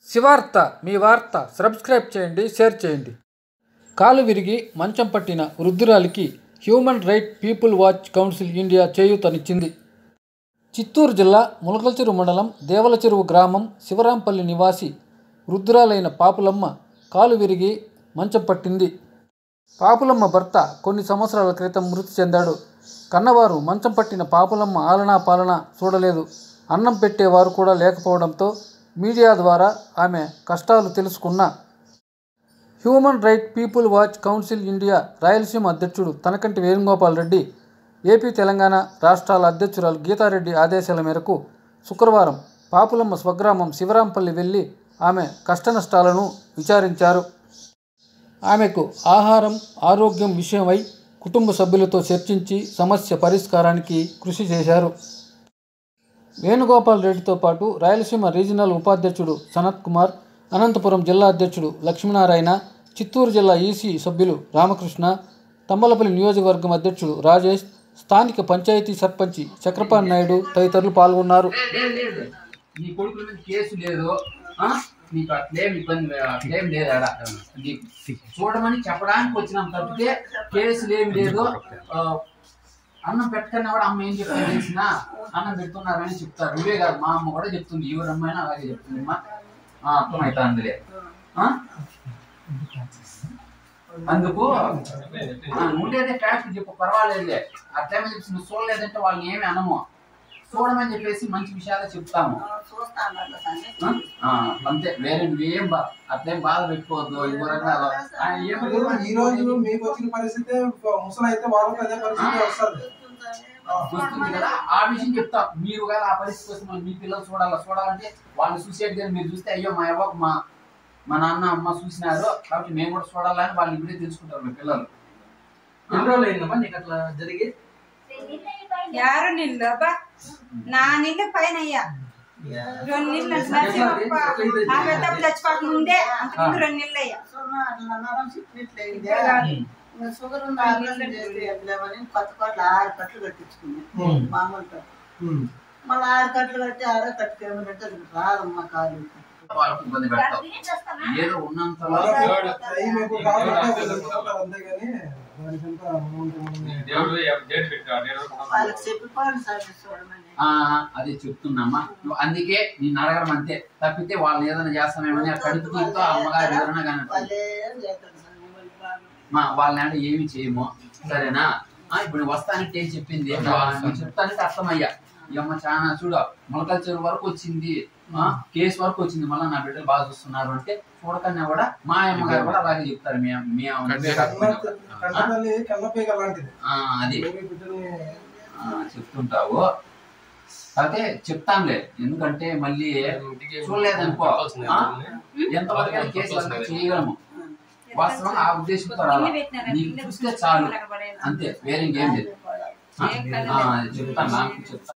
శివార్త మీ వార్త సబ్స్క్రైబ్ చేయండి షేర్ చేయండి కాలు విరిగి మంచం పట్టిన వృద్ధురాలికి human right people watch council India చేయూతనిచ్చింది చిత్తూరు జిల్లా ములకల్చెరు మండలం దేవల చెరువు గ్రామం శివరాంపల్లి నివాసి వృద్ధురాలైన పాపులమ్మ కాలు విరిగి మంచం పట్టింది పాపులమ్మ భర్త కొన్ని సంవత్సరాల క్రితం మృతి చెందాడు కన్నవారు మంచం పట్టిన పాపులమ్మ ఆలనా పాలన చూడలేదు అన్నం పెట్టేవారు కూడా లేకపోవడంతో మీడియా ద్వారా ఆమె కష్టాలు తెలుసుకున్న human right people watch council India Rayalaseema అధ్యక్షుడు తనకంటి వేణుగోపాల్ రెడ్డి ఏపీ తెలంగాణ రాష్ట్రాల అధ్యక్షురాలు గీతారెడ్డి ఆదేశాల మేరకు శుక్రవారం పాపులమ్మ స్వగ్రామం శివరాంపల్లి వెళ్ళి ఆమె కష్టనష్టాలను విచారించారు ఆమెకు ఆహారం ఆరోగ్యం విషయమై కుటుంబ సభ్యులతో చర్చించి సమస్య పరిష్కారానికి కృషి చేశారు వేణుగోపాల్ రెడ్డితో పాటు రాయలసీమ రీజనల్ ఉపాధ్యక్షుడు సనత్ కుమార్ అనంతపురం జిల్లా అధ్యక్షుడు లక్ష్మీనారాయణ చిత్తూరు జిల్లా ఈసీ సభ్యులు రామకృష్ణ తమ్మలపల్లి నియోజకవర్గం అధ్యక్షుడు రాజేష్ స్థానిక పంచాయతీ సర్పంచి చక్రపాణి నాయుడు తదితరులు పాల్గొన్నారు లేదు లేదు నీ కొడుకుల మీద కేసు లేదు ఆ? నీకు అట్లేం ఇబ్బంది అట్లేం లేదు ఆడ నీకు చూడమని చెప్పడానికి వచ్చినాం తప్పితే కేసులు ఏం లేదు ఆ, అన్నం పెట్టకన్నా కూడా అమ్మ ఏం చెప్తుంది తెలిసిన అన్నం పెడుతున్నారని చెప్తారు నువ్వే కాదు మా అమ్మ కూడా చెప్తుంది ఎవరు అమ్మాయినా అలాగే చెప్తుంది అమ్మా ఆ, అర్థమవుతుందిలే ఆ? అందుకు ఆ, ఉండేదే ఫ్యాక్ట్ చెప్పు పర్వాలేదులే అట్లేమని చెప్పి నువ్వు చూడలేదంటే వాళ్ళని ఏమి అనము చూడమని చెప్పేసి మంచి విషయాలు చెప్తాము ఆ? ఆ, అంతే వేరే నువ్వేం బా అట్లేం బాధ పెట్టుకోవద్దు ఇంకోరంగా ఈ రోజు మీకు వచ్చిన పరిస్థితి ముసలి అయితే వాళ్ళకి అదే పరిస్థితి వస్తుంది వస్తుంది కదా ఆ విషయం చెప్తా మీరు కదా ఆ పరిస్థితి వస్తుంది మీ పిల్లలు చూడాలా చూడాలంటే వాళ్ళు సూసైడ్ కానీ మీరు చూస్తే అయ్యో మా అవ్వ మా మా నాన్న అమ్మ చూసినారు కాబట్టి మేము కూడా చూడాలని వాళ్ళు ఇప్పుడే తెలుసుకుంటారు మీ పిల్లలు ఎన్ని రోజులు అయిందమ్మా నీకు అట్లా జరిగి ಯಾರು ನಿಲ್ಲಬ್ಬ ನಾನಿಲ್ಲ పైన అయ్యా రెండు నీళ్ళు నరసింహప్ప ఆ పెద్దప్పుడు చచ్చిపోక ముందే అంతకుముందు రెండు నీళ్ళు అయ్యా షుగర్ ఉన్న ఆపరేషన్ చేసి ఎట్లేమని కొత్త కోట్ల ఆరు కట్లు కట్టించుకుంది మామూలు కట్టు మళ్ళీ ఆరు కట్లు కట్టి ఆరో కట్టుకేమంటే అది రాదమ్మా కాలు వాళ్ళకి ఇబ్బంది పెడతాం ఏదో ఉన్నంతలో టైం ఎక్కువ కావాలంటే వదిలిపోతారు అంతేగాని దానికంతా amount మనం వాళ్ళకి చెప్పిపోండి సార్ చూడమని ఆ అదే చెప్తున్నామ్మా నువ్వు అందుకే నేను అడగడం అంతే తప్పితే వాళ్ళని ఏదైనా చేస్తామేమని ఆ కడుపు తీరుతో ఆ అమ్మగారు ఎవరైనా కానీ వాళ్ళు ఏం చేస్తారు సార్ మిమ్మల్ని బాగా మా వాళ్ళని అంటే ఏమి చేయము సరేనా ఆ ఇప్పుడు నేను వస్తానంటే ఏం చెప్పింది నేను చెప్తానంటే అర్థమయ్యా ఈ అమ్మ చాలా చూడు మొలకల చెరువు వరకు వచ్చింది ఆ కేసు వరకు వచ్చింది మళ్ళీ నా బిడ్డలు బాగా చూస్తున్నారు అంటే చూడకన్నా కూడా మా అమ్మగారు కూడా అలాగే చెప్తారు మీ మీ అమ్మ నువ్వే కాకపోయినా కూడా. కన్నతల్లి కన్నపేక లాంటిది ఆ, అది ఏమి బిడ్డని ఆ, చెప్తుంటావు అయితే చెప్తాంలే ఎందుకంటే మళ్ళీ చూడలేదనుకో ఆ? ఎంతవరకు కేసు వరకు చేయగలము వాస్తవంగా ఆ ఉద్దేశంతో రాలా. నీకు చూస్తే చాలు అంతే వేరే ఇంకేం లేదు ఆ? ఆ, చెప్తాను నాకు చెప్తాను